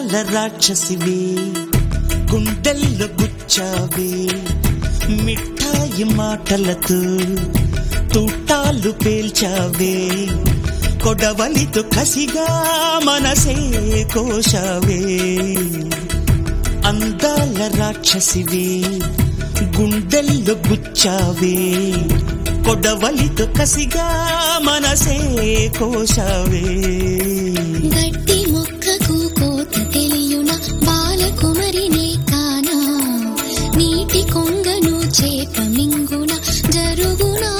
అందాల రాక్షసివే గుండెల్లో గుచ్చావే మిఠాయి మాటలతో తూటాలు పేల్చావే కొడవలితో కసిగా మనసే కోశావే అందాల రాక్షసివే గుండెల్లో గుచ్చావే కొడవలితో కసిగా మనసే కోశావే గట్టి మొక్కకు కోత తెలియున బాలకుమరినే కానా నీటి కొంగను చేప మింగున జరుగునా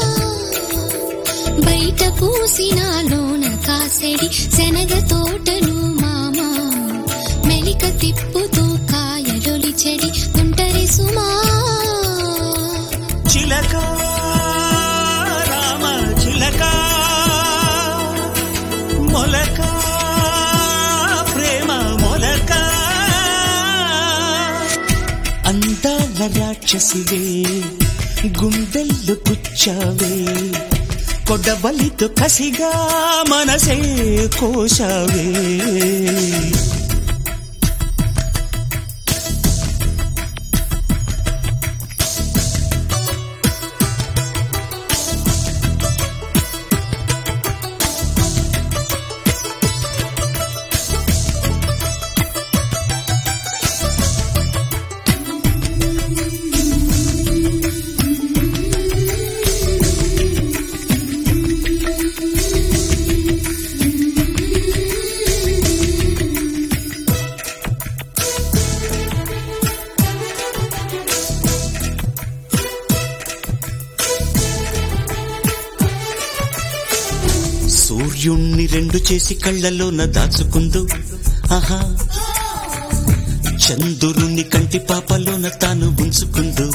బయట పూసిన లోన కాసెడి శనగ తోటను మామ మెలిక తిప్పుతూ కాయలొలి చెడి ఉంటరి సుమా చిలక రామ చిలక మొలక ప్రేమ మొలక అందాల రాక్షసివే గుండెల్లో గుచ్చావే కొడవలితో కసిగా మనసే కోశావే సూర్యుణ్ణి రెండు చేసి కళ్ళలోన దాచుకుందు ఆహా చంద్రుని కంటి పాపలోన తాను ఉంచుకుందు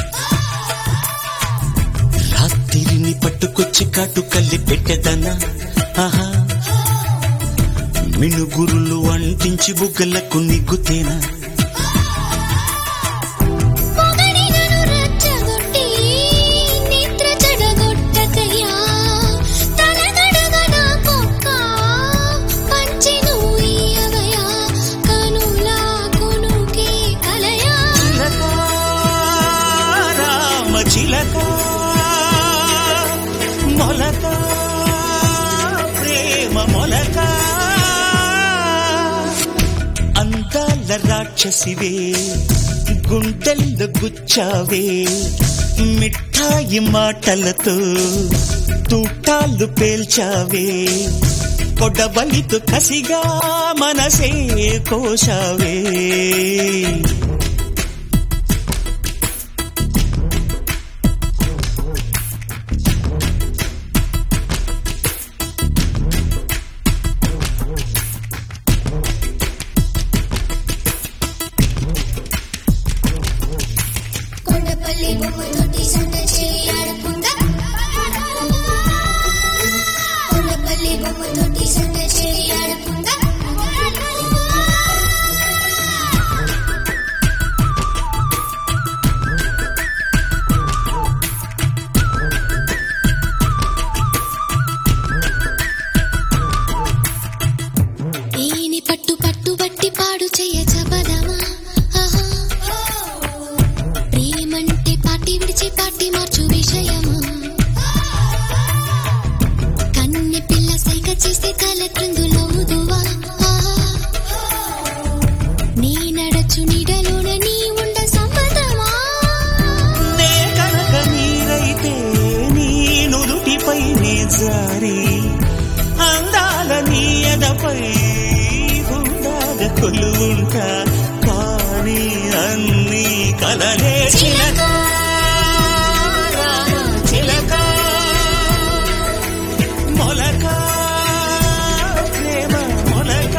రాత్రిని పట్టుకొచ్చి కాటు కల్లి పెట్టెదనా ఆహా మినుగురులు అంటించి బుగ్గలకు నిగ్గుతేనా పొగడినను రెచ్చగొట్టి నిద్ర చెడగొట్టకయ్యా తలగడగ నా కుక్క పంచి నువ్వు ఇయ్యవయ్యా కనులా కునుకే కలయా చిలక రామ చిలక మొలక ప్రేమ మొలక అందాల రాక్షసివే గుండెల్లో గుచ్చావే మిఠాయి మాటలతో తూటాలు పేల్చావే కొడవలితో కసిగా మనసే కోశావే కొండపల్లి బొమ్మతోటి సంత చెయ్యి ఆడకుండా కొండపల్లి బొమ్మతోటి సంత చెయ్యి ఆడకుండా ఏని పట్టు పట్టు బట్టి పాడు చెయ్య చబదమా ఆహా ప్రేమంటే పాటి విడిచి పాటి మార్చు విషయమా కన్నె పిల్ల సైగ చేస్తే తల క్రిందులవుదువా ఆహా నీ నడచు నీడలోన నీ ఉండ సమ్మతమా నే కనుక నీరైతే నీ నుదుటిపై నే జారి అందాల నీ ఎదపై ఉండాగ కొలువుంటా కానీ అన్ని కలలే చిలక రామ చిలక మొలక ప్రేమ మొలక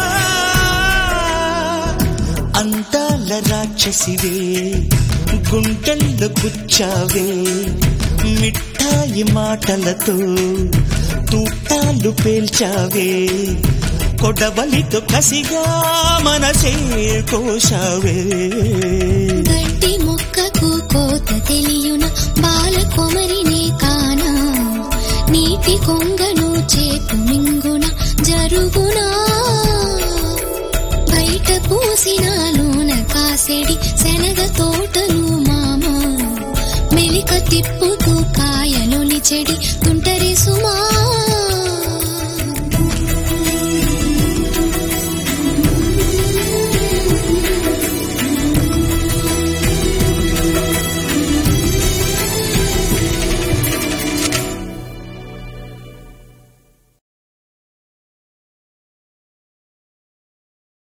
అందాల రాక్షసివే గుంటల్లో గుచ్చావే మిఠాయి మాటలతో తూటాలు పేల్చావే కొడవలితో కసిగా మనసే కోశావే గడ్డి మొక్కకు కోత తెలియున బాల కొమరినే కానా నీటి కొంగను చేతు మింగున జరుగునా కాసినాలోన కాసెడి శనగ తోటలు మామ మెలిక తిప్పుతూ కాయలు చెడి తుంటరి సుమ